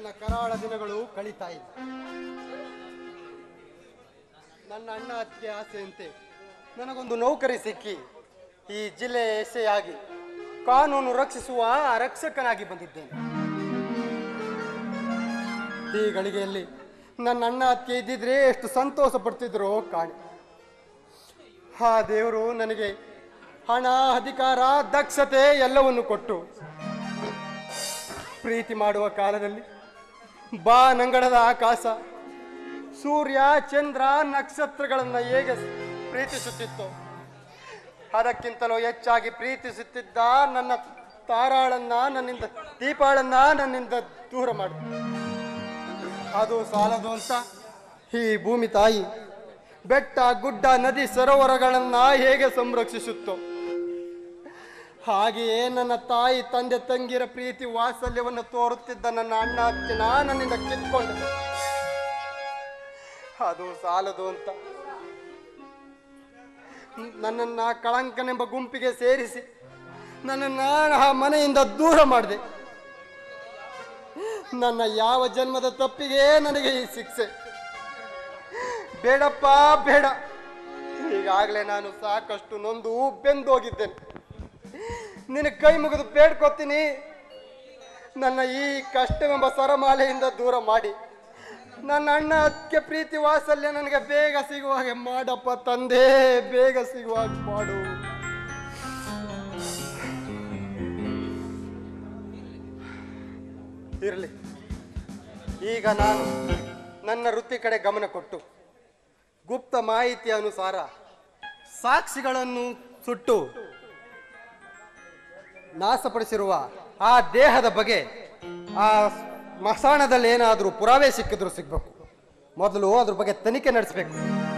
ನನ್ನ ಕರಾಳ ದಿನಗಳು ಕಳೀತಾ ಇದೆ ನನ್ನ ಅಣ್ಣ ಅತ್ತಿಗೆ ಆಸೆಯಂತೆ ನನಗೊಂದು ನೌಕರಿ ಸಿಕ್ಕಿ ಈ ಜಿಲ್ಲೆಯ ಎಸೆಯಾಗಿ ಕಾನೂನು ರಕ್ಷಿಸುವ ರಕ್ಷಕನಾಗಿ ಬಂದಿದ್ದೇನೆ ಈ ಗಳಿಗೆಯಲ್ಲಿ ನನ್ನ ಅಣ್ಣ ಅತ್ತಿಗೆ ಇದ್ದಿದ್ರೆ ಎಷ್ಟು ಸಂತೋಷ ಪಡ್ತಿದ್ರೋ ಕಾಣಿ ಆ ದೇವರು ನನಗೆ ಹಣ ಅಧಿಕಾರ ದಕ್ಷತೆ ಎಲ್ಲವನ್ನು ಕೊಟ್ಟು ಪ್ರೀತಿ ಮಾಡುವ ಕಾಲದಲ್ಲಿ ಬಾ ನಂಗಡದ ಆಕಾಶ ಸೂರ್ಯ ಚಂದ್ರ ನಕ್ಷತ್ರಗಳನ್ನು ಹೇಗೆ ಪ್ರೀತಿಸುತ್ತಿತ್ತು ಅದಕ್ಕಿಂತಲೂ ಹೆಚ್ಚಾಗಿ ಪ್ರೀತಿಸುತ್ತಿದ್ದ ನನ್ನ ತಾರಾಳನ್ನ ನನ್ನಿಂದ ದೀಪಾಳನ್ನ ನನ್ನಿಂದ ದೂರ ಮಾಡು ಅದು ಸಾಲದು ಅಂತ ಈ ಭೂಮಿ ತಾಯಿ ಬೆಟ್ಟ ಗುಡ್ಡ ನದಿ ಸರೋವರಗಳನ್ನ ಹೇಗೆ ಸಂರಕ್ಷಿಸುತ್ತೋ ಹಾಗೆಯೇ ನನ್ನ ತಾಯಿ ತಂದೆ ತಂಗಿರ ಪ್ರೀತಿ ವಾತ್ಸಲ್ಯವನ್ನು ತೋರುತ್ತಿದ್ದ ನನ್ನ ಅಣ್ಣ ಅತ್ತಿನ ನನ್ನಿಂದ ಕಿತ್ಕೊಂಡೆ ಅದು ಸಾಲದು ಅಂತ ನನ್ನನ್ನ ಕಳಂಕನೆಂಬ ಗುಂಪಿಗೆ ಸೇರಿಸಿ ನನ್ನನ್ನ ಆ ಮನೆಯಿಂದ ದೂರ ಮಾಡಿದೆ ನನ್ನ ಯಾವ ಜನ್ಮದ ತಪ್ಪಿಗೆ ನನಗೆ ಈ ಶಿಕ್ಷೆ ಬೇಡಪ್ಪ ಬೇಡ ಈಗಾಗಲೇ ನಾನು ಸಾಕಷ್ಟು ನೊಂದು ಬೆಂದೋಗಿದ್ದೇನೆ ನಿನ್ನ ಕೈ ಮುಗಿದು ಬೇಡ್ಕೊತೀನಿ ನನ್ನ ಈ ಕಷ್ಟವೆಂಬ ಸರಮಾಲೆಯಿಂದ ದೂರ ಮಾಡಿ ನನ್ನ ಅಣ್ಣ ಅದಕ್ಕೆ ಪ್ರೀತಿ ವಾತ್ಸಲ್ಯ ನನಗೆ ಬೇಗ ಸಿಗುವ ಹಾಗೆ ಮಾಡಪ್ಪ ತಂದೆ ಬೇಗ ಸಿಗುವ ಹಾಗೆ ಮಾಡು ಇರಲಿ ಈಗ ನಾನು ನನ್ನ ವೃತ್ತಿ ಕಡೆ ಗಮನ ಕೊಟ್ಟು ಗುಪ್ತ ಮಾಹಿತಿಯ ಅನುಸಾರ ಸಾಕ್ಷಿಗಳನ್ನು ಸುಟ್ಟು ನಾಶಪಡಿಸಿರುವ ಆ ದೇಹದ ಬಗ್ಗೆ ಆ ಮಸಾಣದಲ್ಲಿ ಏನಾದರೂ ಪುರಾವೆ ಸಿಕ್ಕಿದ್ರು ಸಿಗ್ಬೇಕು ಮೊದಲು ಅದ್ರ ಬಗ್ಗೆ ತನಿಖೆ ನಡೆಸಬೇಕು